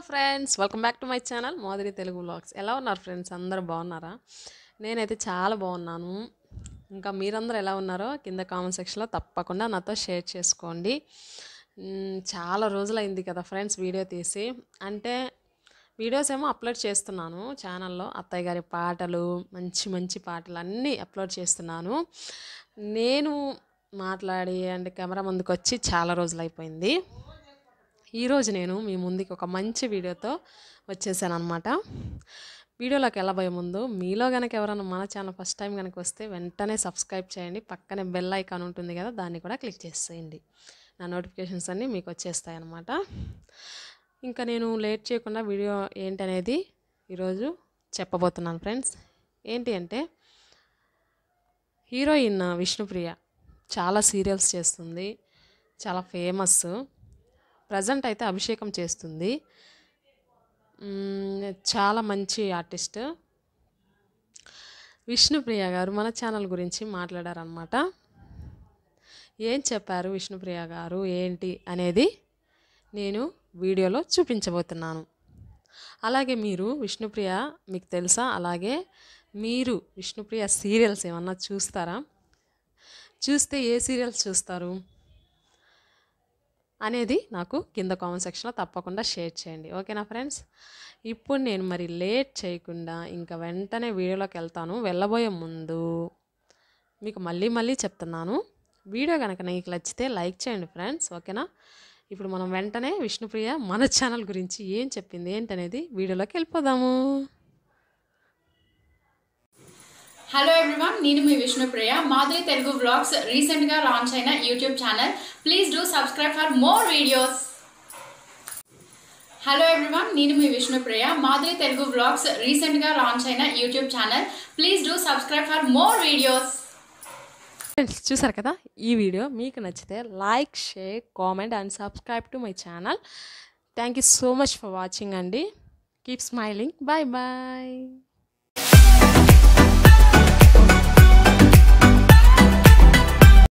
friends welcome back to my channel Madhuri Telugu vlogs ఎలా ఉన్నారు friends అందరూ బాగున్నారా నేనైతే చాలా బాగున్నాను ఇంకా మీరందరూ ఎలా ఉన్నారో కింద కామెంట్ సెక్షన్లో తప్పకుండా నాతో షేర్ చేసుకోండి మ్, చాలా రోజులైంది కదా ఫ్రెండ్స్ వీడియో తీసి అంటే వీడియోస్ ఏమో అప్లోడ్ చేస్తున్నాను ఛానల్లో అత్తయ్య గారి పాటలు మంచి మంచి పాటలు అన్నీ అప్లోడ్ చేస్తున్నాను నేను మాట్లాడి అండ్ కెమెరా ముందుకు వచ్చి చాలా రోజులు అయిపోయింది ఈరోజు నేను మీ ముందుకి ఒక మంచి వీడియోతో వచ్చేసాను అనమాట వీడియోలోకి వెళ్ళబోయే ముందు మీలో కనుక ఎవరైనా మన ఛానల్ ఫస్ట్ టైం కనుక వస్తే వెంటనే సబ్స్క్రైబ్ చేయండి పక్కనే బెల్ ఐకాన్ ఉంటుంది కదా దాన్ని కూడా క్లిక్ చేసేయండి నా నోటిఫికేషన్స్ అన్నీ మీకు వచ్చేస్తాయి అన్నమాట ఇంకా నేను లేట్ చేయకుండా వీడియో ఏంటనేది ఈరోజు చెప్పబోతున్నాను ఫ్రెండ్స్ ఏంటి అంటే హీరోయిన్ విష్ణుప్రియ చాలా సీరియల్స్ చేస్తుంది చాలా ఫేమస్ ప్రజెంట్ అయితే అభిషేకం చేస్తుంది మ్మ్, చాలా మంచి ఆర్టిస్ట్ విష్ణుప్రియ గారు మన ఛానల్ గురించి మాట్లాడారనమాట ఏం చెప్పారు విష్ణుప్రియ గారు ఏంటి అనేది నేను వీడియోలో చూపించబోతున్నాను అలాగే మీరు విష్ణుప్రియ మీకు తెలుసా అలాగే మీరు విష్ణుప్రియ సీరియల్స్ ఏమన్నా చూస్తారా చూస్తే ఏ సీరియల్స్ చూస్తారు అనేది నాకు కింద కామెంట్ సెక్షన్లో తప్పకుండా షేర్ చేయండి ఓకేనా ఫ్రెండ్స్ ఇప్పుడు నేను మరి లేట్ చేయకుండా ఇంకా వెంటనే వీడియోలోకి వెళ్తాను వెళ్ళబోయే ముందు మీకు మళ్ళీ మళ్ళీ చెప్తున్నాను వీడియో కనుక నీకు నచ్చితే లైక్ చేయండి ఫ్రెండ్స్ ఓకేనా ఇప్పుడు మనం వెంటనే విష్ణుప్రియ మన ఛానల్ గురించి ఏం చెప్పింది ఏంటనేది వీడియోలోకి వెళ్ళిపోదాము హలో ఎవ్రీవన్ నేను మీ విష్ణుప్రియ మాధురి తెలుగు వ్లాగ్స్ రీసెంట్ గా లాంచ్ అయిన YouTube channel please do subscribe for more videos hello everyone నేను మీ విష్ణుప్రియ మాధురి తెలుగు వ్లాగ్స్ రీసెంట్ గా లాంచ్ అయిన YouTube channel please do subscribe for more videos friends చూసారు కదా ఈ వీడియో మీకు నచ్చితే like share comment and subscribe to my channel thank you so much for watching అండి కీప్ స్మైలింగ్ బాయ్ బాయ్